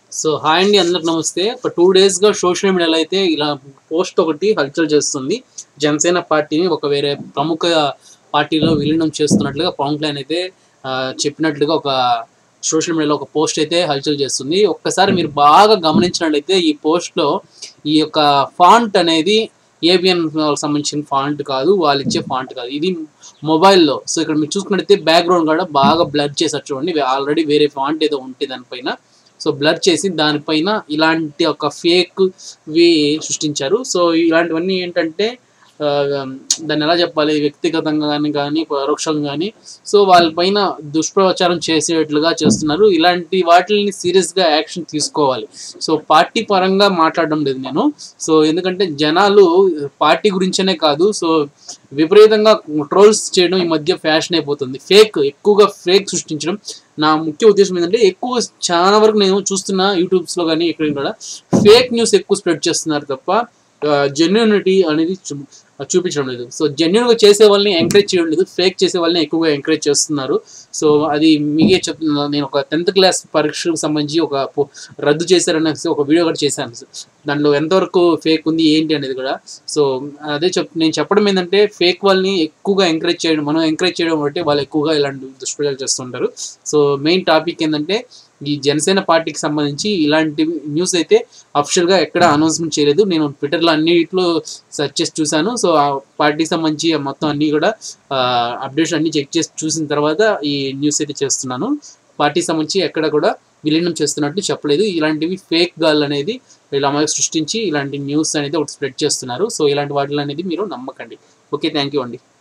so hi అండి అందరికి నమస్తే ఒక టూ డేస్గా సోషల్ మీడియాలో అయితే ఇలా పోస్ట్ ఒకటి హల్చల్ చేస్తుంది జనసేన పార్టీని ఒక వేరే ప్రముఖ పార్టీలో విలీనం చేస్తున్నట్లుగా పవన్ కళ్యాణ్ అయితే ఆ, చెప్పినట్లుగా ఒక సోషల్ మీడియాలో ఒక పోస్ట్ అయితే హల్చల్ చేస్తుంది ఒక్కసారి మీరు బాగా గమనించినట్లయితే ఈ పోస్ట్లో ఈ యొక్క ఫాంట్ అనేది ఏబిఎన్ సంబంధించిన ఫాంట్ కాదు వాళ్ళు ఇచ్చే ఫాంట్ కాదు ఇది మొబైల్లో సో ఇక్కడ మీరు చూసుకున్నట్టయితే బ్యాక్గ్రౌండ్ కూడా బాగా బ్లర్ చేసారు చూడండి ఆల్రెడీ వేరే ఫాంట్ ఏదో ఉంటే దానిపైన సో బ్లర్ చేసి దానిపైన ఇలాంటి ఒక ఫేక్ వి సృష్టించారు సో ఇలాంటివన్నీ ఏంటంటే ఆ, దాన్ని ఎలా చెప్పాలి వ్యక్తిగతంగా కానీ కానీ పరోక్షంగా కానీ సో వాళ్ళపైన దుష్ప్రచారం చేసేటట్లుగా చేస్తున్నారు ఇలాంటి వాటిని సీరియస్గా యాక్షన్ తీసుకోవాలి సో పార్టీ పరంగా మాట్లాడడం లేదు నేను సో ఎందుకంటే జనాలు పార్టీ గురించనే కాదు సో విపరీతంగా ట్రోల్స్ చేయడం ఈ మధ్య ఫ్యాషన్ అయిపోతుంది ఫేక్ ఎక్కువగా ఫేక్ సృష్టించడం నా ముఖ్య ఉద్దేశం ఏంటంటే ఎక్కువ చాలా వరకు నేను చూస్తున్న యూట్యూబ్స్లో కానీ ఎక్కడ కూడా ఫేక్ న్యూస్ ఎక్కువ స్ప్రెడ్ చేస్తున్నారు తప్ప జెన్యునిటీ అనేది చూ- చూపించడం లేదు సో జెన్యున్గా చేసే వాళ్ళని ఎంకరేజ్ చేయడం లేదు ఫేక్ చేసే వాళ్ళని ఎక్కువగా ఎంకరేజ్ చేస్తున్నారు సో అది మీకే చెప్తున్నా నేను ఒక టెన్త్ క్లాస్ పరీక్షకు సంబంధించి ఒక పో- రద్దు చేశారనేసి ఒక వీడియో కూడా చేశాను దాంట్లో ఎంతవరకు ఫేక్ ఉంది ఏంటి అనేది కూడా సో అదే చెప్ నేను చెప్పడం ఏంటంటే ఫేక్ వాళ్ళని ఎక్కువగా ఎంకరేజ్ చేయడం మనం ఎంకరేజ్ చేయడం బట్టి వాళ్ళు ఎక్కువగా ఇలాంటి దుష్ప్రచారాలు చేస్తుంటారు సో మెయిన్ టాపిక్ ఏంటంటే ఈ జనసేన పార్టీకి సంబంధించి ఇలాంటి న్యూస్ అయితే అఫిషియల్గా ఎక్కడ అనౌన్స్మెంట్ చేయలేదు నేను ట్విట్టర్లో అన్నిట్లో సెర్చ్ చేసి చూశాను సో ఆ పార్టీకి సంబంధించి ఆ మొత్తం అన్నీ కూడా అప్డేట్స్ అన్ని చెక్ చేసి చూసిన తర్వాత ఈ న్యూస్ అయితే చేస్తున్నాను పార్టీకి సంబంధించి ఎక్కడ కూడా విలీనం చేస్తున్నట్టు చెప్పలేదు ఇలాంటివి ఫేక్ గాల్ అనేది ఇలా మనకు సృష్టించి ఇలాంటి న్యూస్ అనేది ఒకటి స్ప్రెడ్ చేస్తున్నారు సో ఇలాంటి వాటిలో అనేది మీరు నమ్మకండి ఓకే థ్యాంక్ యూ అండి